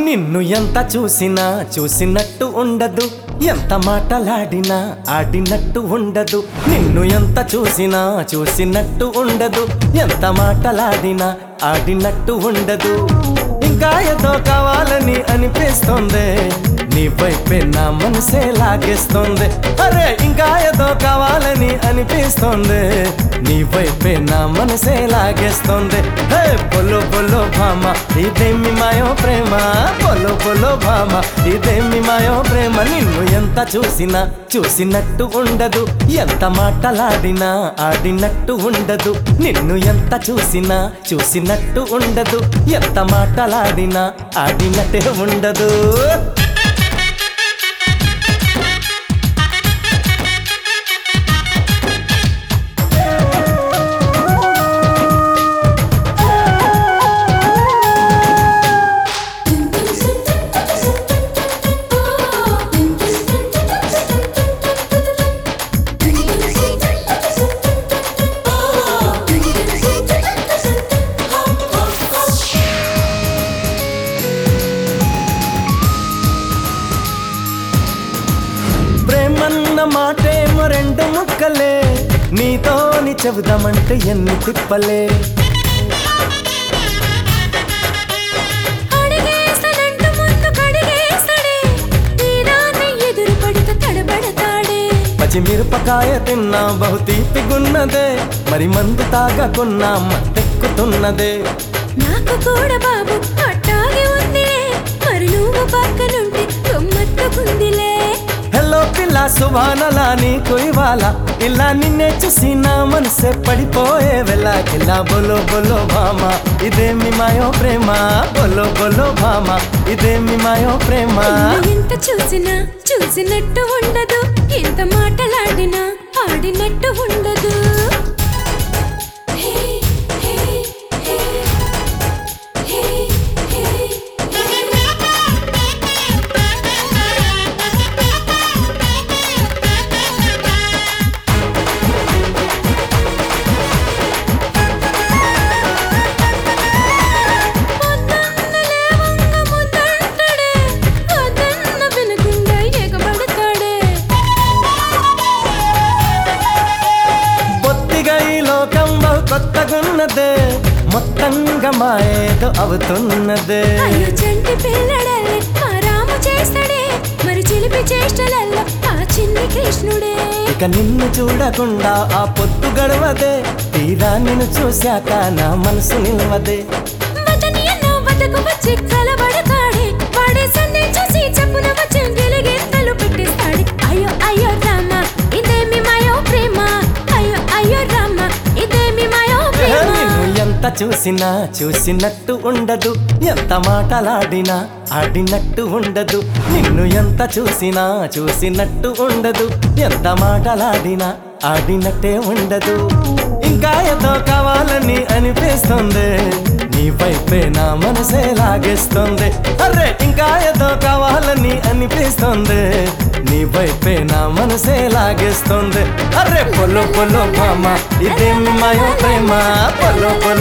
నిన్ను ఎంత చూసినా చూసినట్టు ఉండదు ఎంత మాటలాడినా ఆడినట్టు ఉండదు నిన్ను ఎంత చూసినా చూసినట్టు ఉండదు ఎంత మాటలాడినా ఆడినట్టు ఉండదు ఇంకా ఏదో కావాలని అనిపిస్తుంది నీ వైపే నా మనసే లాగేస్తుంది అరే ఇంకా ఏదో కావాలని అనిపిస్తుంది నీ వైపే నా మనసే లాగేస్తుంది హే పొలో పొలో భామ ఇదేమి మాయో ప్రేమ పొలో పొలో భామ ఇదేమి మాయో ప్రేమ నిన్ను ఎంత చూసినా చూసినట్టు ఉండదు ఎంత మాటలాడినా ఆడినట్టు ఉండదు నిన్ను ఎంత చూసినా చూసినట్టు ఉండదు ఎంత మాటలాడినా ఆడినట్టే ఉండదు ప్రేమన్న మాటేమో రెండు ముక్కలే నీతోని చెబుదామంటే ఎన్ని తిప్పలే అడిగేస్తానంటూ ముందు కడిగేస్తాడే తీరాన్ని ఎదురు పడితే తడబడతాడే పచ్చిమిరపకాయ తిన్నా బహు తీపిగున్నదే మరి మందు తాగకున్నా మత్తెక్కుతున్నదే నాకు కూడా బాబు అట్టాగే ఉందిలే మరి నువ్వు పక్కనుంటే గమ్మత్తుకుందిలే హలో పిల్ల సుభానలా నీకు ఇవాళ ఇలా నిన్నే చూసి నా మనసే పడిపోయే వెళ్ళ ఇలా బొలో బొలో భామ ఇదేమి మాయో ప్రేమ బొలో బొలో భామ ఇదేమి మాయో ప్రేమ నిన్ను ఎంత చూసినా చూసినట్టు ఉండదు ఎంత మాటలాడినా ఆడినట్టు ఉండదు పొద్దున్న లేవంగ ముద్దంటాడే, వద్దన్న వినకుండా ఎగబడతాడే. బొత్తిగా ఈ లోకం బహు కొత్తగున్నదే మొత్తంగా మాయేదో అవుతున్నదే అయ్యో చంటి పిల్లడల్లే మా రాము చేస్తాడే మరి చిలిపి చేష్టలల్లో ఆ చిన్ని కృష్ణుడే ఇక నిన్ను చూడకుండా ఆ పొత్తు గడవదే తీరా నిన్ను చూశాక నా మనసు నిలవదే వదని ఎన్నో వద్దకు వచ్చి కలబడతాడే వాడే సందే చూసి చెప్పున వచ్చి గిలిగింతలు పెట్టిస్తాడే అయ్యో అయ్యో రామ ఇదేమి మాయో ప్రేమ అయ్యో అయ్యో రామ ఇదేమి మాయో ప్రేమ నిన్ను ఎంత చూసినా చూసినట్టు ఉండదు ఎంత మాటలాడినా ఆడినట్టు ఉండదు నిన్ను ఎంత చూసినా చూసినట్టు ఉండదు ఎంత మాటలాడినా ఆడినట్టే ఉండదు ఇంకా ఏదో కావాలని అనిపిస్తుంది నీ వైపే నా మనసే లాగేస్తుంది అరే ఇంకా ఏదో కావాలని అనిపిస్తుంది నీ వైపే నా మనసే లాగేస్తుంది అరే పొలో పొలో భామ ఇదేమి మాయో ప్రేమ పొలో పొలో